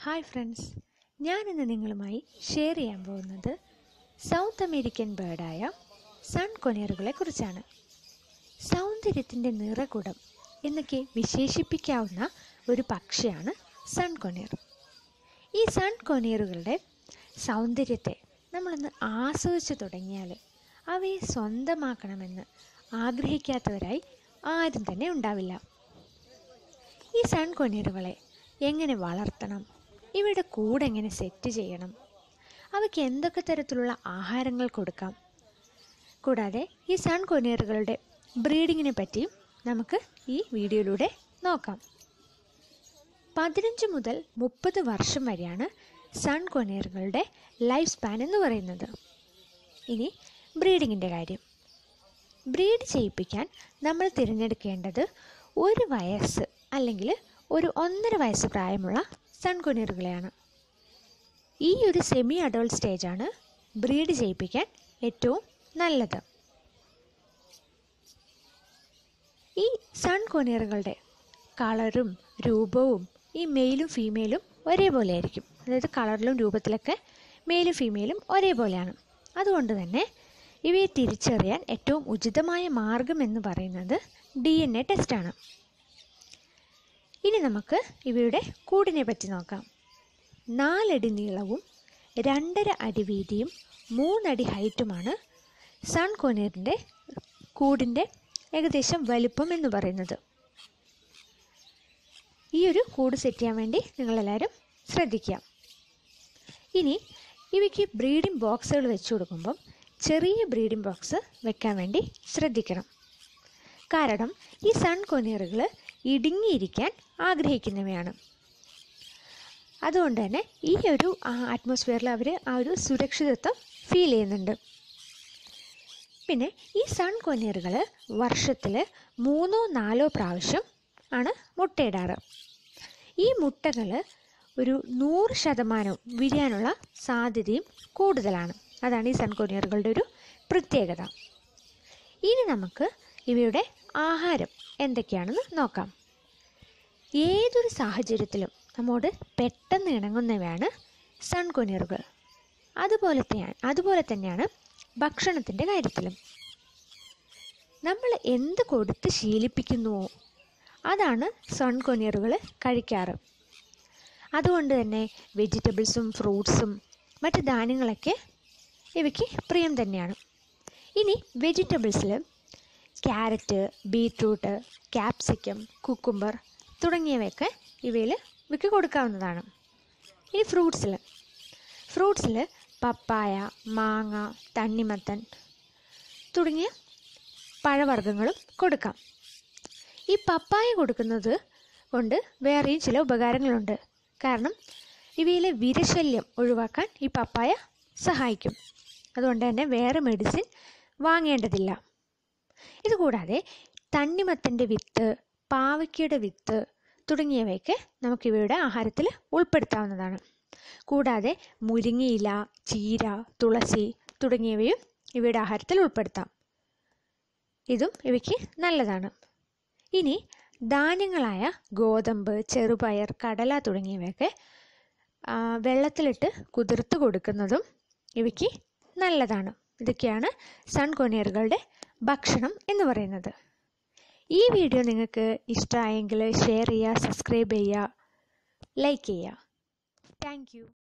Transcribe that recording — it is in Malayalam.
ഹായ് ഫ്രണ്ട്സ് ഞാനിന്ന് നിങ്ങളുമായി ഷെയർ ചെയ്യാൻ പോകുന്നത് സൗത്ത് അമേരിക്കൻ ബേർഡായ സൺ കൊനേറുകളെ കുറിച്ചാണ് സൗന്ദര്യത്തിൻ്റെ നിറകുടം എന്നൊക്കെ വിശേഷിപ്പിക്കാവുന്ന ഒരു പക്ഷിയാണ് സൺ കൊനേർ ഈ സൺ കൊനേറുകളുടെ സൗന്ദര്യത്തെ നമ്മളൊന്ന് ആസ്വദിച്ചു തുടങ്ങിയാൽ അവയെ സ്വന്തമാക്കണമെന്ന് ആഗ്രഹിക്കാത്തവരായി ആരും തന്നെ ഉണ്ടാവില്ല ഈ സൺ കൊനേറുകളെ എങ്ങനെ വളർത്തണം ഇവയുടെ കൂടെ എങ്ങനെ സെറ്റ് ചെയ്യണം അവയ്ക്ക് എന്തൊക്കെ തരത്തിലുള്ള ആഹാരങ്ങൾ കൊടുക്കാം കൂടാതെ ഈ സൺ കൊനേറുകളുടെ ബ്രീഡിങ്ങിനെ പറ്റിയും നമുക്ക് ഈ വീഡിയോയിലൂടെ നോക്കാം പതിനഞ്ച് മുതൽ മുപ്പത് വർഷം വരെയാണ് സൺ കൊനേറുകളുടെ ലൈഫ് സ്പാൻ എന്ന് പറയുന്നത് ഇനി ബ്രീഡിങ്ങിൻ്റെ കാര്യം ബ്രീഡ് ചെയ്യിപ്പിക്കാൻ നമ്മൾ തിരഞ്ഞെടുക്കേണ്ടത് ഒരു വയസ്സ് അല്ലെങ്കിൽ ഒരു ഒന്നര വയസ്സ് പ്രായമുള്ള സൺകുനീറുകളെയാണ് ഈ ഒരു സെമി അഡോൾട്ട് സ്റ്റേജാണ് ബ്രീഡ് ചെയ്യിപ്പിക്കാൻ ഏറ്റവും നല്ലത് ഈ സൺ കൊനീറുകളുടെ കളറും രൂപവും ഈ മെയിലും ഫീമെയിലും ഒരേപോലെ ആയിരിക്കും അതായത് കളറിലും രൂപത്തിലൊക്കെ മെയിലും ഫീമെയിലും ഒരേപോലെയാണ് അതുകൊണ്ട് തന്നെ ഇവയെ തിരിച്ചറിയാൻ ഏറ്റവും ഉചിതമായ മാർഗം എന്ന് പറയുന്നത് ഡി എൻ എ ടെസ്റ്റാണ് ഇനി നമുക്ക് ഇവയുടെ കൂടിനെ പറ്റി നോക്കാം നാലടി നീളവും രണ്ടര അടി വീതിയും മൂന്നടി ഹൈറ്റുമാണ് സൺ കൊനീറിൻ്റെ കൂടിൻ്റെ ഏകദേശം വലുപ്പം എന്ന് പറയുന്നത് ഈ ഒരു കൂട് സെറ്റ് ചെയ്യാൻ വേണ്ടി നിങ്ങളെല്ലാവരും ശ്രദ്ധിക്കുക ഇനി ഇവയ്ക്ക് ബ്രീഡിംഗ് ബോക്സുകൾ വെച്ച് കൊടുക്കുമ്പം ചെറിയ ബ്രീഡിംഗ് ബോക്സ് വെക്കാൻ വേണ്ടി ശ്രദ്ധിക്കണം കാരണം ഈ സൺ കൊനീറുകൾ ഇടുങ്ങിയിരിക്കാൻ ആഗ്രഹിക്കുന്നവയാണ് അതുകൊണ്ട് തന്നെ ഈ ഒരു അറ്റ്മോസ്ഫിയറിൽ അവർ ആ ഒരു സുരക്ഷിതത്വം ഫീൽ ചെയ്യുന്നുണ്ട് പിന്നെ ഈ സൺ കൊനീറുകൾ വർഷത്തിൽ മൂന്നോ നാലോ പ്രാവശ്യം ആണ് മുട്ടയിടാറ് ഈ മുട്ടകൾ ഒരു നൂറ് ശതമാനവും വിരിയാനുള്ള സാധ്യതയും കൂടുതലാണ് അതാണ് ഈ സൺ കൊനീറുകളുടെ ഒരു പ്രത്യേകത ഇനി നമുക്ക് ഇവയുടെ ആഹാരം എന്തൊക്കെയാണെന്ന് നോക്കാം ഏതൊരു സാഹചര്യത്തിലും നമ്മോട് പെട്ടെന്ന് ഇണങ്ങുന്നവയാണ് സൺ കൊനീറുകൾ അതുപോലെ തന്നെയാണ് അതുപോലെ തന്നെയാണ് ഭക്ഷണത്തിൻ്റെ കാര്യത്തിലും നമ്മൾ എന്ത് കൊടുത്ത് ശീലിപ്പിക്കുന്നുവോ അതാണ് സൺ കൊനീറുകൾ കഴിക്കാറ് അതുകൊണ്ട് തന്നെ വെജിറ്റബിൾസും ഫ്രൂട്ട്സും മറ്റ് ധാന്യങ്ങളൊക്കെ ഇവയ്ക്ക് പ്രിയം തന്നെയാണ് ഇനി വെജിറ്റബിൾസിൽ ക്യാരറ്റ് ബീട്രൂട്ട് ക്യാപ്സിക്കം കുക്കുംബർ തുടങ്ങിയവയൊക്കെ ഇവയിൽ ഇവയ്ക്ക് കൊടുക്കാവുന്നതാണ് ഇനി ഫ്രൂട്ട്സിൽ ഫ്രൂട്ട്സിൽ പപ്പായ മാങ്ങ തണ്ണിമത്തൻ തുടങ്ങിയ പഴവർഗ്ഗങ്ങളും കൊടുക്കാം ഈ പപ്പായ കൊടുക്കുന്നത് കൊണ്ട് വേറെയും ചില ഉപകാരങ്ങളുണ്ട് കാരണം ഇവയിലെ വിരശല്യം ഒഴിവാക്കാൻ ഈ പപ്പായ സഹായിക്കും അതുകൊണ്ട് തന്നെ വേറെ മെഡിസിൻ വാങ്ങേണ്ടതില്ല ഇതുകൂടാതെ തണ്ണിമത്തൻ്റെ വിത്ത് പാവയ്ക്കയുടെ വിത്ത് തുടങ്ങിയവയൊക്കെ നമുക്കിവയുടെ ആഹാരത്തിൽ ഉൾപ്പെടുത്താവുന്നതാണ് കൂടാതെ മുരിങ്ങയില ചീര തുളസി തുടങ്ങിയവയും ഇവയുടെ ആഹാരത്തിൽ ഉൾപ്പെടുത്താം ഇതും ഇവയ്ക്ക് നല്ലതാണ് ഇനി ധാന്യങ്ങളായ ഗോതമ്പ് ചെറുപയർ കടല തുടങ്ങിയവയൊക്കെ വെള്ളത്തിലിട്ട് കുതിർത്ത് കൊടുക്കുന്നതും ഇവയ്ക്ക് നല്ലതാണ് ഇതൊക്കെയാണ് സൺ കൊനേറുകളുടെ ഭക്ഷണം എന്ന് പറയുന്നത് ഈ വീഡിയോ നിങ്ങൾക്ക് ഇഷ്ടമായെങ്കിൽ ഷെയർ ചെയ്യുക സബ്സ്ക്രൈബ് ചെയ്യുക ലൈക്ക് ചെയ്യുക താങ്ക്